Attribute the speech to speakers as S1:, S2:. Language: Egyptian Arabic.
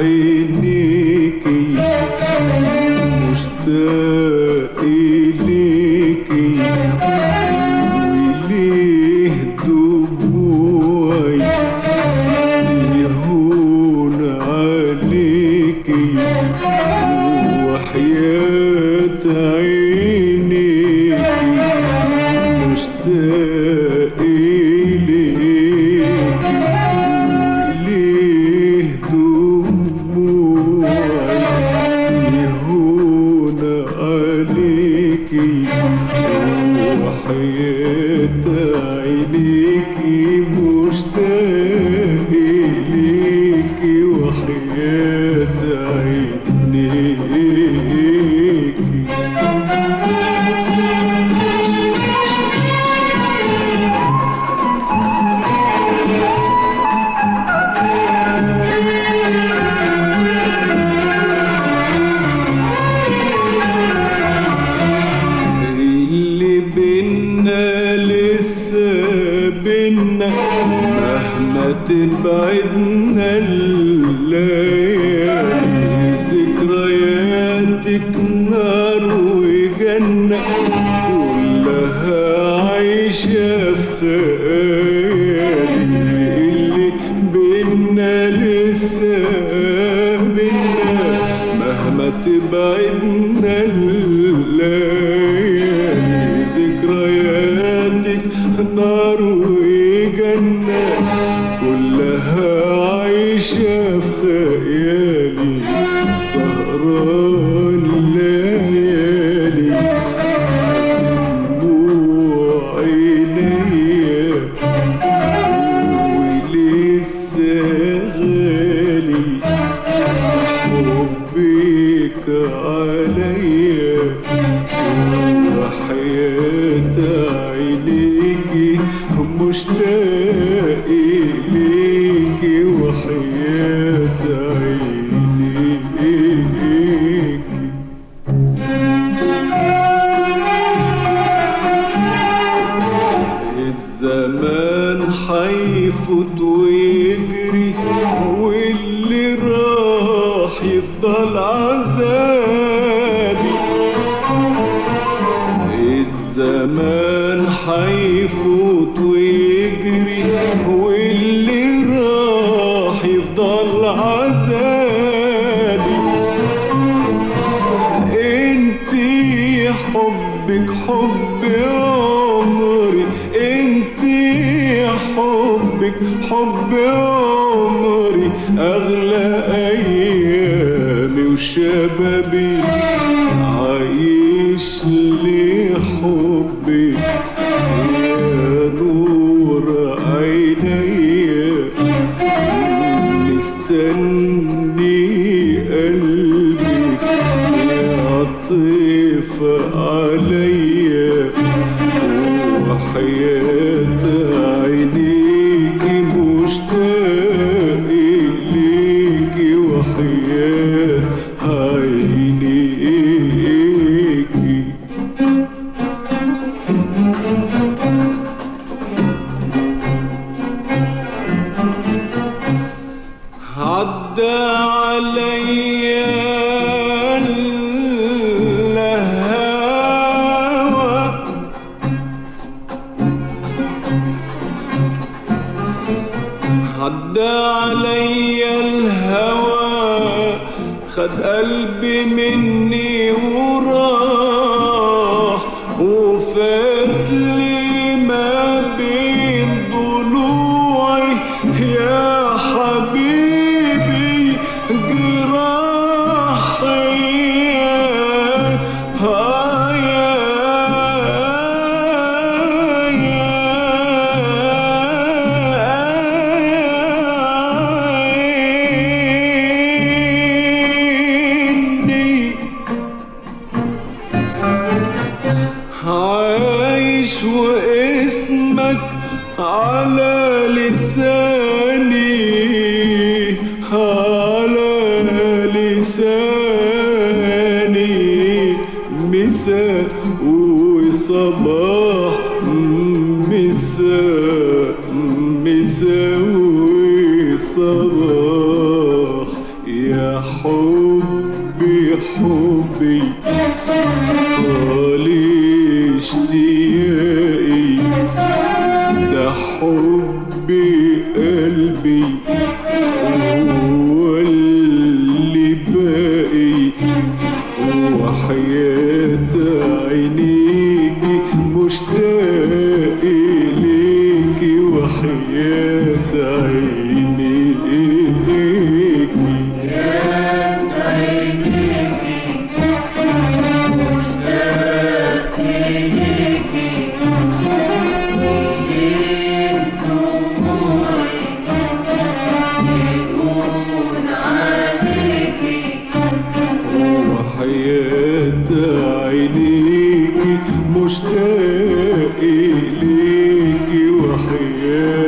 S1: عينيكي مشتاق إليكي وليه دموعي يهون عليكي وحياة عينيكي مشتاق إليكي وليه دموعي يهون عليكي وحياة عينيكي مشتاق إليكي وحياة عينيكي اللي بينا لسه بينا مهما تبعدنا الليالي ذكرياتك نار وجنة كلها عايشة في خيالي اللي بينا لسه بينا مهما تبعدنا الليالي ذكرياتك نار وجنة كلها عايشة في خيالي سهران ليالي دموع عينيا ولسه غالي حبك عليا وحياة عينيكي مشتاق إليكي وحياة عينيكي الزمان حيفوت ويجري واللي راح يفضل عذابي الزمان حيفوت ويجري واللي راح يفضل عذابي انتي حبك حب عمري انتي حبك حب عمري اغلى ايامي وشبابي عايش لحبك يا نور عينيا مستني قلبك يعطف عليا وحياة عينيكي مشتاق إليكي وحياة عينيكي عدى عليا الهوى عدى عليا الهوى خد قلبي مني وراح وفات لي ما بين ضلوعي يا حبيبي جراحي آه يا عيني عايش واسمك على لساني على لساني مساء وصباح مساء مساء وصباح يا ده حبي حبي طال اشتياقي ده حبي قلبي هو اللي باقي وحياة عينيكي مشتاق ليكي وحياة عينيكي وحياة عينيكي مشتاق ليكي وحياة